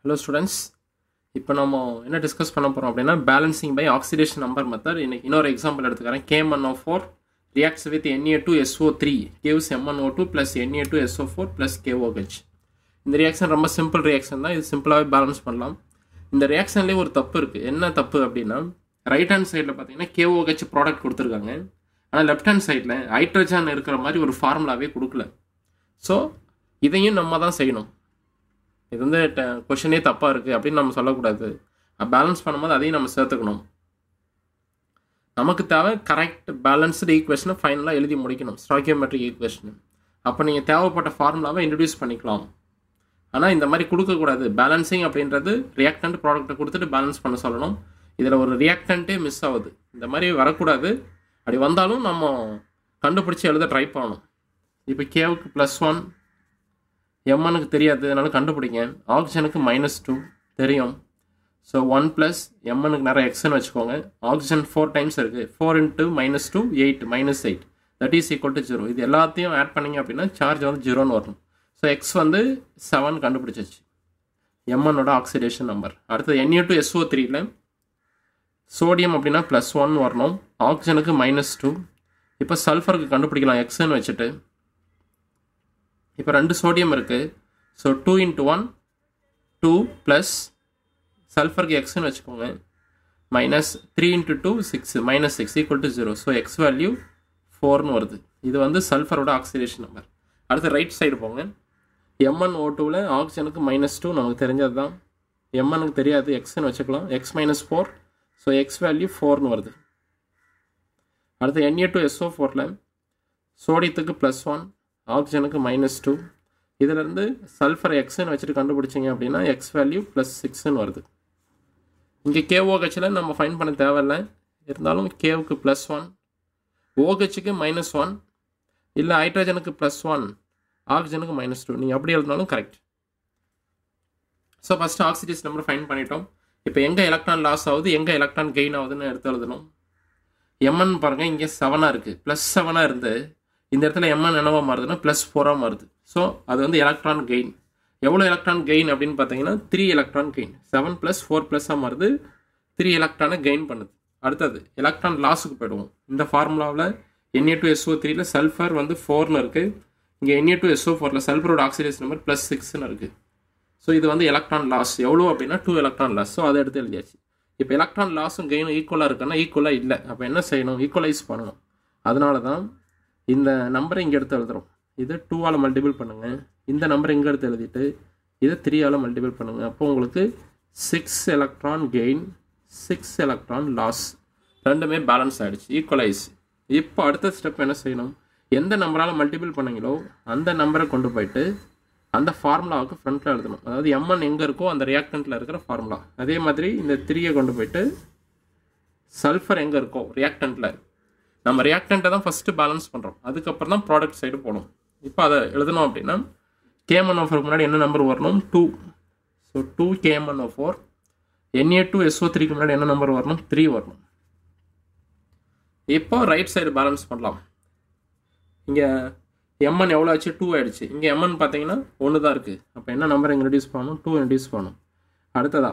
hello students இப்போ நம்ம என்ன டிஸ்கஸ் பண்ண போகிறோம் அப்படின்னா balancing by oxidation number method இன்னைக்கு இன்னொரு எக்ஸாம்பிள் எடுத்துக்கிறேன் KM n O four reacts with NA two SO three gives MN O two plus NA two SO four plus KOH இந்த ரியாக்ஷன் ரொம்ப சிம்பிள் ரியாக்ஷன் தான் இது சிம்பிளாகவே பேலன்ஸ் பண்ணலாம் இந்த ரியாக்ஷன்லேயே ஒரு தப்பு இருக்குது என்ன தப்பு அப்படின்னா ரைட் ஹேண்ட் சைடில் பார்த்தீங்கன்னா கேஓஹெச் ப்ராடக்ட் கொடுத்துருக்காங்க ஆனால் லெஃப்ட் ஹேண்ட் சைடில் ஹைட்ரஜன் இருக்கிற மாதிரி ஒரு ஃபார்முலாவே கொடுக்கல ஸோ இதையும் நம்ம தான் செய்யணும் இது வந்து கொஷனே தப்பாக இருக்குது அப்படின்னு நம்ம சொல்லக்கூடாது பேலன்ஸ் பண்ணும்போது அதையும் நம்ம சேர்த்துக்கணும் நமக்கு தேவை கரெக்ட் பேலன்ஸ்டு ஈக்குவேஷனை ஃபைனலாக எழுதி முடிக்கணும் ஸ்டாக்கியோமெட்ரிக் ஈக்குவேஷன் அப்போ நீங்கள் தேவைப்பட்ட ஃபார்முலாவை இன்ட்ரடியூஸ் பண்ணிக்கலாம் ஆனால் இந்த மாதிரி கொடுக்கக்கூடாது பேலன்சிங் அப்படின்றது ரியாக்டன்ட் ப்ராடக்ட்டை கொடுத்துட்டு பேலன்ஸ் பண்ண சொல்லணும் இதில் ஒரு ரியாக்டன்ட்டே மிஸ் ஆகுது இந்த மாதிரி வரக்கூடாது அப்படி வந்தாலும் நம்ம கண்டுபிடிச்சி எழுத ட்ரை பண்ணணும் இப்போ கேவுக்கு ப்ளஸ் ஒன் எம்எனுக்கு தெரியாது அதனால கண்டுபிடிங்க ஆக்சிஜனுக்கு மைனஸ் டூ தெரியும் ஸோ ஒன் ப்ளஸ் எம்எனுக்கு நிறைய எக்ஸ்னு வச்சுக்கோங்க ஆக்சிஜன் ஃபோர் டைம்ஸ் இருக்குது four into minus two eight minus eight that is equal to zero இது எல்லாத்தையும் ஆட் பண்ணிங்க அப்படின்னா சார்ஜ் வந்து ஜீரோன்னு வரணும் ஸோ எக்ஸ் வந்து செவன் கண்டுபிடிச்சிச்சு எம்எனோட ஆக்சிடேஷன் நம்பர் அடுத்தது என்ஏ டு எஸ்ஓ த்ரீல சோடியம் அப்படின்னா ப்ளஸ் ஒன் வரணும் ஆக்சிஜனுக்கு மைனஸ் டூ இப்போ சல்ஃபருக்கு கண்டுபிடிக்கலாம் எக்ஸ்ன்னு வச்சுட்டு இப்போ ரெண்டு சோடியம் இருக்குது so two into one two plus சல்ஃபருக்கு எக்ஸ்னு வச்சுக்கோங்க minus three into two six minus six equal to zero so x value ஃபோர்னு வருது இது வந்து சல்ஃபரோட ஆக்சிடேஷன் நம்பர் அடுத்து ரைட் சைடு போங்க எம்என் ஓ டூவில் ஆக்சிஜனுக்கு மைனஸ் டூ நமக்கு தெரிஞ்சது தான் எம்எனுக்கு தெரியாது எக்ஸ்னு வச்சுக்கலாம் x minus four so x value ஃபோர்னு வருது அடுத்து என்ஏ டூ எஸ்ஓ ஃபோரில் சோடியத்துக்கு ப்ளஸ் ஒன் ஆக்சிஜனுக்கு மைனஸ் டூ இதிலேருந்து சல்ஃபர் எக்ஸ்ன்னு வச்சுட்டு கண்டுபிடிச்சிங்க அப்படின்னா எக்ஸ் வேல்யூ ப்ளஸ் சிக்ஸ்ன்னு வருது இங்கே கேஓஹெச்சில் நம்ம ஃபைன் பண்ண தேவையில்லை இருந்தாலும் கேவுக்கு ப்ளஸ் ஒன் ஓஹெச்சுக்கு மைனஸ் ஒன் இல்லை ஹைட்ரஜனுக்கு ப்ளஸ் ஒன் ஆக்சிஜனுக்கு மைனஸ் டூ நீங்கள் அப்படி எழுதினாலும் correct so first oxygen number fine பண்ணிட்டோம் இப்போ எங்கே எலக்ட்ரான் லாஸ் ஆகுது எங்கே எலக்ட்ரான் கெயின் ஆகுதுன்னு எடுத்து எழுதணும் எம்என் பாருங்கள் இங்கே செவனாக இருக்குது ப்ளஸ் செவனாக இருந்து இந்த இடத்துல எம்என் என்னவா மாறுதுன்னா ப்ளஸ் ஃபோராக மாறுது ஸோ அது வந்து எலக்ட்ரான் கெயின் எவ்வளோ எலக்ட்ரான் கெயின் அப்படின்னு பார்த்தீங்கன்னா three electron gain seven plus four ப்ளஸ்ஸாக மாறுது த்ரீ எலக்ட்ரானை கெயின் பண்ணுது அடுத்தது எலக்ட்ரான் லாஸுக்கு போயிடுவோம் இந்த ஃபார்முலாவில் என்ஏ டூ எஸ்ஓ த்ரீல சல்ஃபர் வந்து ஃபோர்னு இருக்குது இங்கே என்ஏ டூ எஸ்ஓ ஃபோரில் சல்ஃபரோட ஆக்சிடேஷன் நம்பர் ப்ளஸ் சிக்ஸ்னு இருக்குது ஸோ இது வந்து எலக்ட்ரான் லாஸ் எவ்வளோ அப்படின்னா டூ எலக்ட்ரான் லாஸ் ஸோ அதை எடுத்து எழுதியாச்சு இப்போ எலக்ட்ரான் லாஸும் கெயினும் ஈக்குவலாக இருக்குன்னா ஈக்குவலாக இல்லை அப்போ என்ன செய்யணும் ஈக்குவலைஸ் பண்ணணும் அதனால தான் இந்த நம்பரை இங்கே எடுத்து எழுதுகிறோம் இதை டூவால் மல்டிபிள் பண்ணுங்கள் இந்த நம்பரை இங்கே எடுத்து எழுதிட்டு இதை த்ரீயால் மல்டிபிள் பண்ணுங்கள் அப்போ உங்களுக்கு six electron gain six electron loss ரெண்டுமே பேலன்ஸ் ஆகிடுச்சு ஈக்குவலைஸ் இப்போ அடுத்த ஸ்டெப் என்ன செய்யணும் எந்த நம்பரால் மல்டிபிள் பண்ணீங்களோ அந்த நம்பரை கொண்டு போயிட்டு அந்த ஃபார்முலாவுக்கு ஃப்ரண்ட்டில் எழுதணும் அதாவது எம்என் எங்கே இருக்கோ அந்த ரியாக்டண்ட்டில் இருக்கிற ஃபார்முலா அதே மாதிரி இந்த த்ரீயை கொண்டு போயிட்டு சல்ஃபர் எங்கே இருக்கோ ரியாக்டண்ட்டில் நம்ம ரியாக்டண்ட்டை தான் ஃபஸ்ட்டு பேலன்ஸ் பண்ணுறோம் அதுக்கப்புறம் தான் ப்ராடக்ட் சைடு போகணும் இப்போ அதை எழுதணும் அப்படின்னா கேஎம்என் ஓஃபருக்கு முன்னாடி என்ன நம்பர் வரணும் two so two KMN O four NA two SO த்ரீக்கு முன்னாடி என்ன நம்பர் வரணும் த்ரீ வரணும் இப்போ ரைட் சைடு பேலன்ஸ் பண்ணலாம் இங்கே எம்என் எவ்வளோ ஆச்சு டூ ஆயிடுச்சு இங்கே எம்என் பார்த்தீங்கன்னா ஒன்று தான் இருக்குது அப்போ என்ன நம்பர் இங்கே ரெடியூஸ் பண்ணணும் டூ ரெடியூஸ் பண்ணணும் அடுத்ததா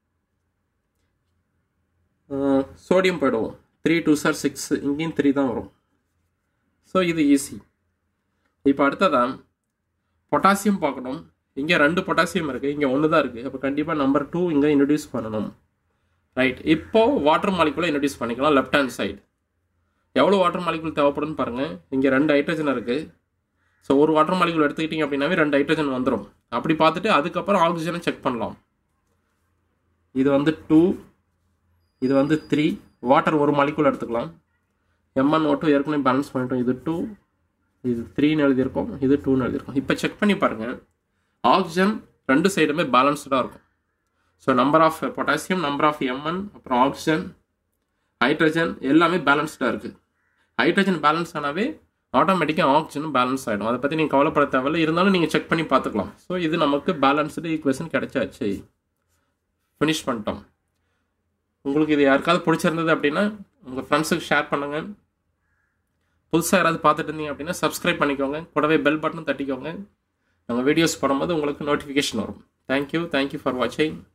சோடியம் போயிடுவோம் த்ரீ டூ சார் சிக்ஸ் இங்கேயும் த்ரீ தான் வரும் ஸோ இது ஈஸி இப்போ அடுத்ததா பொட்டாசியம் பார்க்கணும் இங்கே ரெண்டு பொட்டாசியம் இருக்குது இங்கே ஒன்று தான் இருக்குது அப்போ கண்டிப்பாக நம்பர் டூ இங்கே இன்ட்ரடியூஸ் பண்ணணும் ரைட் இப்போது வாட்டர் மாலிகுலை இன்ட்ரடியூஸ் பண்ணிக்கலாம் லெஃப்ட் ஹேண்ட் சைடு எவ்வளோ வாட்டர் மாலிகுல் தேவைப்படும்னு பாருங்கள் இங்கே ரெண்டு ஹைட்ரஜன் இருக்குது ஸோ ஒரு வாட்டர் மாலிகுல் எடுத்துக்கிட்டிங்க அப்படின்னாவே ரெண்டு ஹைட்ரஜன் வந்துடும் அப்படி பார்த்துட்டு அதுக்கப்புறம் ஆக்சிஜனை செக் பண்ணலாம் இது வந்து டூ இது வந்து த்ரீ வாட்டர் ஒரு மாலிகுல் எடுத்துக்கலாம் எம்என் ஓ டூ ஏற்கனவே பேலன்ஸ் பண்ணிட்டோம் இது டூ இது த்ரீன்னு எழுதியிருக்கோம் இது டூன்னு எழுதியிருக்கோம் இப்போ செக் பண்ணி பாருங்கள் ஆக்சிஜன் ரெண்டு சைடுமே பேலன்ஸ்டாக இருக்கும் so number of potassium number of MN அப்புறம் ஆக்சிஜன் ஹைட்ரஜன் எல்லாமே பேலன்ஸ்டாக இருக்குது ஹைட்ரஜன் பேலன்ஸ் ஆனாவே ஆட்டோமேட்டிக்காக ஆக்சிஜனும் பேலன்ஸ் ஆகிடும் அதை பற்றி நீங்கள் கவலைப்பட தேவையில்லை இருந்தாலும் நீங்கள் செக் பண்ணி பார்த்துக்கலாம் ஸோ இது நமக்கு பேலன்ஸ்டு ஈக்குவேஷன் கிடைச்சாச்சு ஃபினிஷ் பண்ணிட்டோம் உங்களுக்கு இது யாருக்காவது பிடிச்சிருந்தது அப்படின்னா உங்கள் ஃப்ரெண்ட்ஸுக்கு ஷேர் பண்ணுங்கள் புதுசாக யாராவது பார்த்துட்டு இருந்தீங்க அப்படின்னா சப்ஸ்கிரைப் பண்ணிக்கோங்க கூடவே பெல் பட்டனும் தட்டிக்கோங்க நம்ம வீடியோஸ் போடும்போது உங்களுக்கு நோட்டிஃபிகேஷன் வரும் தேங்க்யூ தேங்க்யூ ஃபார் வாட்சிங்